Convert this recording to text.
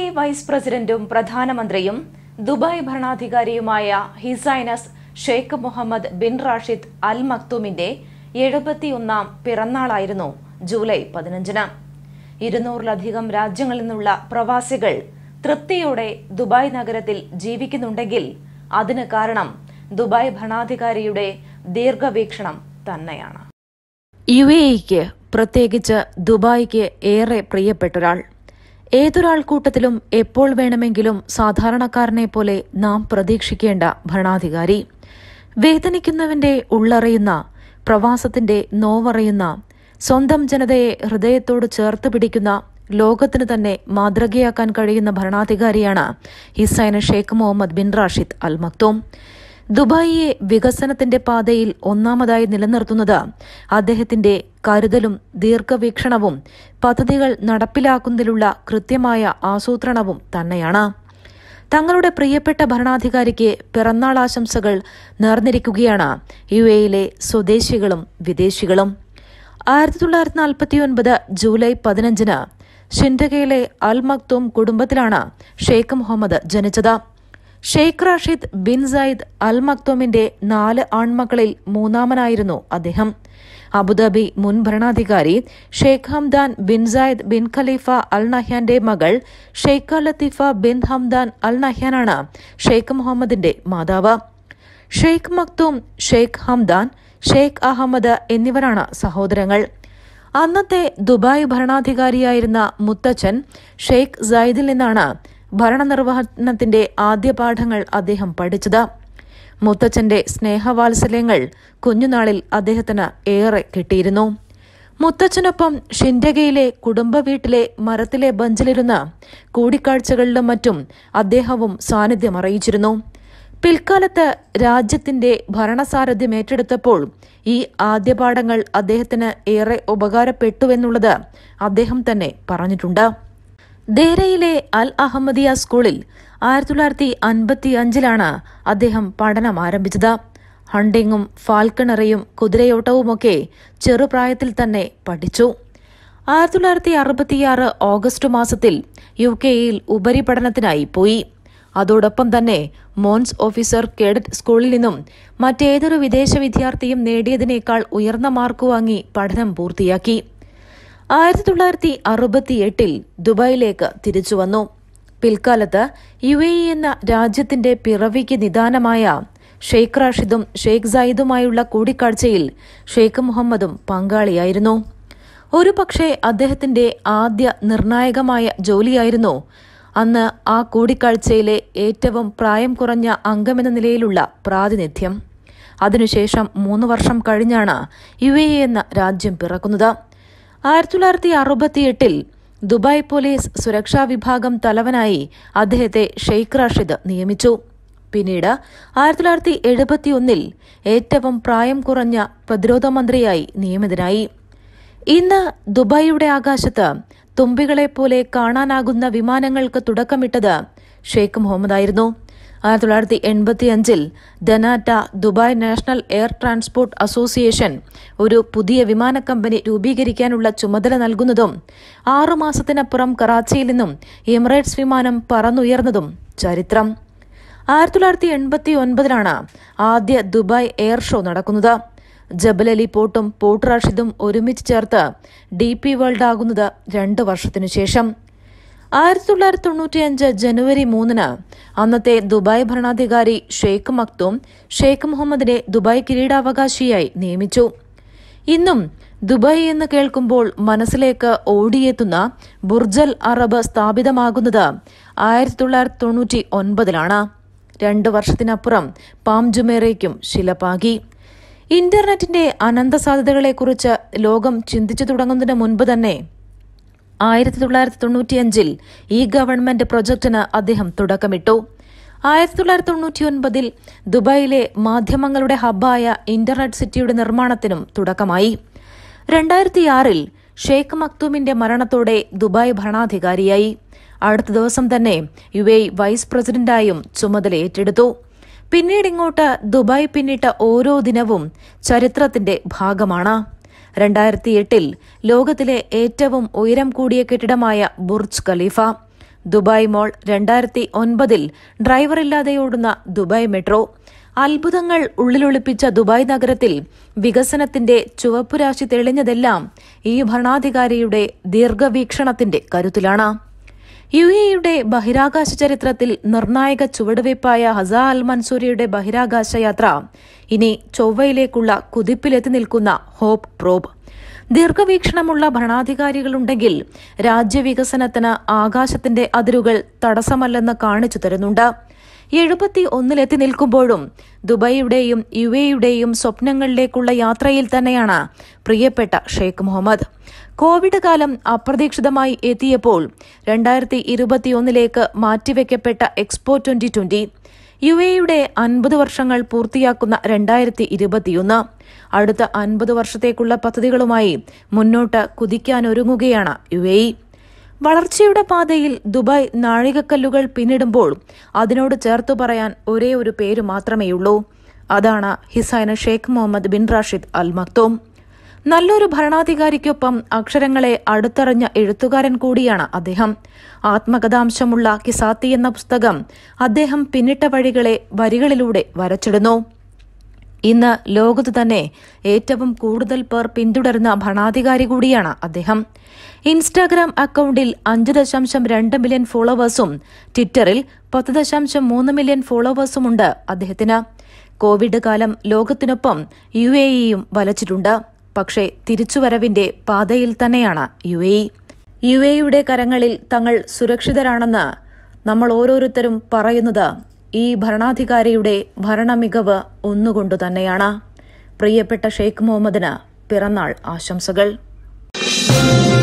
vice പ്രസിഡന്റും പ്രധാനമന്ത്രിയും Dubai ഭരണാധികാരിയുമായ his highness Sheikh Mohammed bin Rashid Al മക്തൂമിന്റെ എഴുപത്തിയൊന്നാം പിറന്നാളായിരുന്നു ജൂലൈ പതിനഞ്ചിന് ഇരുന്നൂറിലധികം രാജ്യങ്ങളിൽ നിന്നുള്ള പ്രവാസികൾ തൃപ്തിയോടെ ദുബായ് നഗരത്തിൽ ജീവിക്കുന്നുണ്ടെങ്കിൽ അതിന് കാരണം ദുബായ് ഭരണാധികാരിയുടെ ദീർഘവീക്ഷണം തന്നെയാണ് യു എക്ക് പ്രത്യേകിച്ച് ദുബായിക്ക് ഏറെ പ്രിയപ്പെട്ടൊരാൾ ഏതൊരാൾക്കൂട്ടത്തിലും എപ്പോൾ വേണമെങ്കിലും സാധാരണക്കാരനെ പോലെ നാം പ്രതീക്ഷിക്കേണ്ട ഭരണാധികാരി വേദനിക്കുന്നവന്റെ ഉള്ളറിയുന്ന പ്രവാസത്തിന്റെ നോവറിയുന്ന സ്വന്തം ജനതയെ ഹൃദയത്തോട് ചേർത്ത് പിടിക്കുന്ന ലോകത്തിന് തന്നെ മാതൃകയാക്കാൻ കഴിയുന്ന ഭരണാധികാരിയാണ് his highness Sheikh Mohammed bin Rashid Al Maktoum ദുബായിയെ വികസനത്തിന്റെ പാതയിൽ ഒന്നാമതായി നിലനിർത്തുന്നത് അദ്ദേഹത്തിന്റെ കരുതലും ദീർഘവീക്ഷണവും പദ്ധതികൾ നടപ്പിലാക്കുന്നതിലുള്ള കൃത്യമായ ആസൂത്രണവും തന്നെയാണ് തങ്ങളുടെ പ്രിയപ്പെട്ട ഭരണാധികാരിക്ക് പിറന്നാൾ ആശംസകൾ നേർന്നിരിക്കുകയാണ് യു എയിലെ സ്വദേശികളും വിദേശികളും ആയിരത്തി തൊള്ളായിരത്തി നാൽപ്പത്തി ഒൻപത് ജൂലൈ പതിനഞ്ചിന് ഷിൻഡകയിലെ അൽ മക്തൂം കുടുംബത്തിലാണ് ഷെയ്ഖ് മുഹമ്മദ് ജനിച്ചത് Sheikh Rashid bin Saeed Al മക്തൂമിന്റെ നാല് ആൺമക്കളിൽ മൂന്നാമനായിരുന്നു അദ്ദേഹം അബുദാബി മുൻ ഭരണാധികാരി Sheikh Hamdan bin Zayed bin Khalifa Al നഹ്യാന്റെ മകൾ Sheikha Latifa bin Hamdan Al നഹ്യാനാണ് ഷെയ്ഖ് മുഹമ്മദിന്റെ മാതാവ് Sheikh Maktoum Sheikh Hamdan Sheikh Ahmed എന്നിവരാണ് സഹോദരങ്ങൾ അന്നത്തെ ദുബായ് ഭരണാധികാരിയായിരുന്ന മുത്തച്ഛൻ ഷെയ്ഖ് സയ്യിദിൽ നിന്നാണ് ഭരണനിർവഹണത്തിന്റെ ആദ്യ പാഠങ്ങൾ അദ്ദേഹം പഠിച്ചത് മുത്തച്ഛന്റെ സ്നേഹവാത്സല്യങ്ങൾ കുഞ്ഞുനാളിൽ അദ്ദേഹത്തിന് ഏറെ കിട്ടിയിരുന്നു മുത്തച്ഛനൊപ്പം ഷിൻഡകയിലെ കുടുംബ വീട്ടിലെ മരത്തിലെ ബഞ്ചിലിരുന്ന് കൂടിക്കാഴ്ചകളിലും മറ്റും അദ്ദേഹവും സാന്നിധ്യം അറിയിച്ചിരുന്നു പിൽക്കാലത്ത് രാജ്യത്തിന്റെ ഭരണസാരഥ്യം ഏറ്റെടുത്തപ്പോൾ ഈ ആദ്യ പാഠങ്ങൾ അദ്ദേഹത്തിന് ഏറെ ഉപകാരപ്പെട്ടുവെന്നുള്ളത് അദ്ദേഹം തന്നെ പറഞ്ഞിട്ടുണ്ട് ദേരയിലെ അൽ അഹമ്മദിയ സ്കൂളിൽ ആയിരത്തി തൊള്ളായിരത്തി അൻപത്തി അഞ്ചിലാണ് അദ്ദേഹം പഠനം ആരംഭിച്ചത് ഹണ്ടിങ്ങും ഫാൽക്കണറിയും കുതിരയോട്ടവുമൊക്കെ ചെറുപ്രായത്തിൽ തന്നെ പഠിച്ചു ആയിരത്തി തൊള്ളായിരത്തി അറുപത്തിയാറ് ഓഗസ്റ്റ് മാസത്തിൽ യു കെയിൽ ഉപരിപഠനത്തിനായി പോയി അതോടൊപ്പം തന്നെ മോൺസ് ഓഫീസർ കേഡറ്റ് സ്കൂളിൽ നിന്നും മറ്റേതൊരു വിദേശ വിദ്യാർത്ഥിയും നേടിയതിനേക്കാൾ ഉയർന്ന മാർക്ക് വാങ്ങി പഠനം പൂർത്തിയാക്കി ആയിരത്തി തൊള്ളായിരത്തി അറുപത്തിയെട്ടിൽ ദുബായിലേക്ക് തിരിച്ചുവന്നു പിൽക്കാലത്ത് യു എ ഇ എന്ന രാജ്യത്തിന്റെ പിറവിക്ക് നിദാനമായ ഷെയ്ഖ് റാഷിദും ഷെയ്ഖ് സയ്യിദുമായുള്ള കൂടിക്കാഴ്ചയിൽ ഷെയ്ഖ് മുഹമ്മദും പങ്കാളിയായിരുന്നു ഒരു പക്ഷേ അദ്ദേഹത്തിന്റെ ആദ്യ നിർണായകമായ ജോലിയായിരുന്നു അന്ന് ആ കൂടിക്കാഴ്ചയിലെ ഏറ്റവും പ്രായം കുറഞ്ഞ അംഗമെന്ന നിലയിലുള്ള പ്രാതിനിധ്യം അതിനുശേഷം മൂന്ന് വർഷം കഴിഞ്ഞാണ് യു എ എന്ന രാജ്യം പിറക്കുന്നത് ആയിരത്തി തൊള്ളായിരത്തി അറുപത്തിയെട്ടിൽ ദുബായ് പോലീസ് സുരക്ഷാ വിഭാഗം തലവനായി അദ്ദേഹത്തെ ഷെയ്ഖ് റാഷിദ് നിയമിച്ചു പിന്നീട് ആയിരത്തി തൊള്ളായിരത്തി എഴുപത്തിയൊന്നിൽ ഏറ്റവും പ്രായം കുറഞ്ഞ പ്രതിരോധ മന്ത്രിയായി നിയമിതനായി ഇന്ന് ദുബായിയുടെ ആകാശത്ത് തുമ്പികളെപ്പോലെ കാണാനാകുന്ന വിമാനങ്ങൾക്ക് തുടക്കമിട്ടത് ഷെയ്ഖ് മുഹമ്മദായിരുന്നു ആയിരത്തി തൊള്ളായിരത്തി എൺപത്തിയഞ്ചിൽ dnata Dubai national air transport association ഒരു പുതിയ വിമാന കമ്പനി രൂപീകരിക്കാനുള്ള ചുമതല നൽകുന്നതും ആറുമാസത്തിനപ്പുറം കറാച്ചിയിൽ നിന്നും എമിറേറ്റ്സ് വിമാനം പറന്നുയർന്നതും ചരിത്രം ആയിരത്തി തൊള്ളായിരത്തി എൺപത്തി ഒൻപതിലാണ് ആദ്യ ദുബായ് എയർ ഷോ നടക്കുന്നത് ജബലലി പോർട്ടും പോർട്ട് റാഷിദും ഒരുമിച്ച് ചേർത്ത് ഡി പി വേൾഡ് ആകുന്നത് രണ്ട് വർഷത്തിനു ശേഷം ആയിരത്തി തൊള്ളായിരത്തി തൊണ്ണൂറ്റിയഞ്ച് ജനുവരി മൂന്നിന് അന്നത്തെ ദുബായ് ഭരണാധികാരി ഷെയ്ഖ് മക്തൂം ഷെയ്ഖ് മുഹമ്മദിനെ ദുബായ് കിരീടാവകാശിയായി നിയമിച്ചു ഇന്നും ദുബായ് എന്ന് കേൾക്കുമ്പോൾ മനസ്സിലേക്ക് ഓടിയെത്തുന്ന ബുർജൽ അറബ് സ്ഥാപിതമാകുന്നത് ആയിരത്തി തൊള്ളായിരത്തി തൊണ്ണൂറ്റി ഒൻപതിലാണ് രണ്ട് വർഷത്തിനപ്പുറം പാം ജുമേറയ്ക്കും ശിലപാകി ഇന്റർനെറ്റിന്റെ അനന്ത സാധ്യതകളെക്കുറിച്ച് ലോകം ചിന്തിച്ചു തുടങ്ങുന്നതിന് മുൻപ് തന്നെ ആയിരത്തി തൊള്ളായിരത്തി തൊണ്ണൂറ്റിയഞ്ചിൽ ഈ ഗവൺമെന്റ് പ്രൊജക്ടിന് അദ്ദേഹം തുടക്കമിട്ടു ആയിരത്തി തൊള്ളായിരത്തി തൊണ്ണൂറ്റിയൊൻപതിൽ ദുബായിലെ മാധ്യമങ്ങളുടെ ഹബ്ബായ ഇന്റർനെറ്റ് സിറ്റിയുടെ നിർമ്മാണത്തിനും തുടക്കമായി രണ്ടായിരത്തിയാറിൽ ഷെയ്ഖ് മക്തൂമിന്റെ മരണത്തോടെ ദുബായ് ഭരണാധികാരിയായി അടുത്ത ദിവസം തന്നെ യു എ വൈസ് പ്രസിഡന്റായും ചുമതല ഏറ്റെടുത്തു പിന്നീട് ഇങ്ങോട്ട് ദുബായ് പിന്നിട്ട ഓരോ ദിനവും ചരിത്രത്തിന്റെ ഭാഗമാണ് രണ്ടായിരത്തി എട്ടിൽ ലോകത്തിലെ ഏറ്റവും ഉയരം കൂടിയ കെട്ടിടമായ ബുർജ് ഖലീഫ ദുബായ് മോൾ രണ്ടായിരത്തി ഒൻപതിൽ ഡ്രൈവറില്ലാതെ ഓടുന്ന ദുബായ് മെട്രോ അത്ഭുതങ്ങൾ ഉള്ളിലൊളിപ്പിച്ച ദുബായ് നഗരത്തിൽ വികസനത്തിന്റെ ചുവപ്പുരാശി തെളിഞ്ഞതെല്ലാം ഈ ഭരണാധികാരിയുടെ ദീർഘവീക്ഷണത്തിന്റെ കരുത്തിലാണ് യു എയുടെ ബഹിരാകാശ ചരിത്രത്തിൽ നിർണായക ചുവടുവയ്പായ ഹസ അൽ മൻസൂരിയുടെ ബഹിരാകാശ യാത്ര ഇനി ചൊവ്വയിലേക്കുള്ള കുതിപ്പിലെത്തി നിൽക്കുന്ന ഹോപ്പ് പ്രോബ് ദീർഘവീക്ഷണമുള്ള ഭരണാധികാരികളുണ്ടെങ്കിൽ രാജ്യവികസനത്തിന് ആകാശത്തിന്റെ അതിരുകൾ തടസ്സമല്ലെന്ന് കാണിച്ചു തരുന്നുണ്ട് എഴുപത്തി ഒന്നിലെത്തി നിൽക്കുമ്പോഴും ദുബൈയുടെയും യു എയുടെയും സ്വപ്നങ്ങളിലേക്കുള്ള യാത്രയിൽ തന്നെയാണ് പ്രിയപ്പെട്ട ഷെയ്ഖ് മുഹമ്മദ് കോവിഡ് കാലം അപ്രതീക്ഷിതമായി എത്തിയപ്പോൾ രണ്ടായിരത്തി ഇരുപത്തിയൊന്നിലേക്ക് മാറ്റിവെക്കപ്പെട്ട എക്സ്പോ ട്വന്റി ട്വന്റി യു എയുടെ അൻപത് വർഷങ്ങൾ പൂർത്തിയാക്കുന്ന രണ്ടായിരത്തി ഇരുപത്തിയൊന്ന് അടുത്ത അൻപത് വർഷത്തേക്കുള്ള പദ്ധതികളുമായി മുന്നോട്ട് കുതിക്കാനൊരുങ്ങുകയാണ് യു എ വളർച്ചയുടെ പാതയിൽ ദുബായ് നാഴികക്കല്ലുകൾ പിന്നിടുമ്പോൾ അതിനോട് ചേർത്തു പറയാൻ ഒരേ ഒരു പേര് മാത്രമേയുള്ളൂ അതാണ് his highness Sheikh Mohammed bin Rashid Al Maktoum നല്ലൊരു ഭരണാധികാരിക്കൊപ്പം അക്ഷരങ്ങളെ അടുത്തറിഞ്ഞ എഴുത്തുകാരൻ കൂടിയാണ് അദ്ദേഹം ആത്മകഥാംശമുള്ള കിസാത്തി എന്ന പുസ്തകം അദ്ദേഹം പിന്നിട്ട വഴികളെ വരികളിലൂടെ വരച്ചിടുന്നു ഇന്ന് ലോകത്ത് തന്നെ ഏറ്റവും കൂടുതൽ പേർ പിന്തുടരുന്ന ഭരണാധികാരി കൂടിയാണ് അദ്ദേഹം ഇൻസ്റ്റാഗ്രാം അക്കൗണ്ടിൽ അഞ്ച് ദശാംശം രണ്ട് മില്യൺ ഫോളോവേഴ്സും ട്വിറ്ററിൽ പത്ത് ദശാംശം മൂന്ന് മില്യൺ ഫോളോവേഴ്സുമുണ്ട് അദ്ദേഹത്തിന് കോവിഡ് കാലം ലോകത്തിനൊപ്പം യു എ ഇയും വലച്ചിട്ടുണ്ട് പക്ഷേ തിരിച്ചുവരവിന്റെ പാതയിൽ തന്നെയാണ് യു എ യു എയുടെ കരങ്ങളിൽ തങ്ങൾ സുരക്ഷിതരാണെന്ന് നമ്മൾ ഓരോരുത്തരും പറയുന്നത് ഈ ഭരണാധികാരിയുടെ ഭരണമികവ് ഒന്നുകൊണ്ടു തന്നെയാണ് പ്രിയപ്പെട്ട ഷെയ്ഖ് മുഹമ്മദിന് പിറന്നാൾ ആശംസകൾ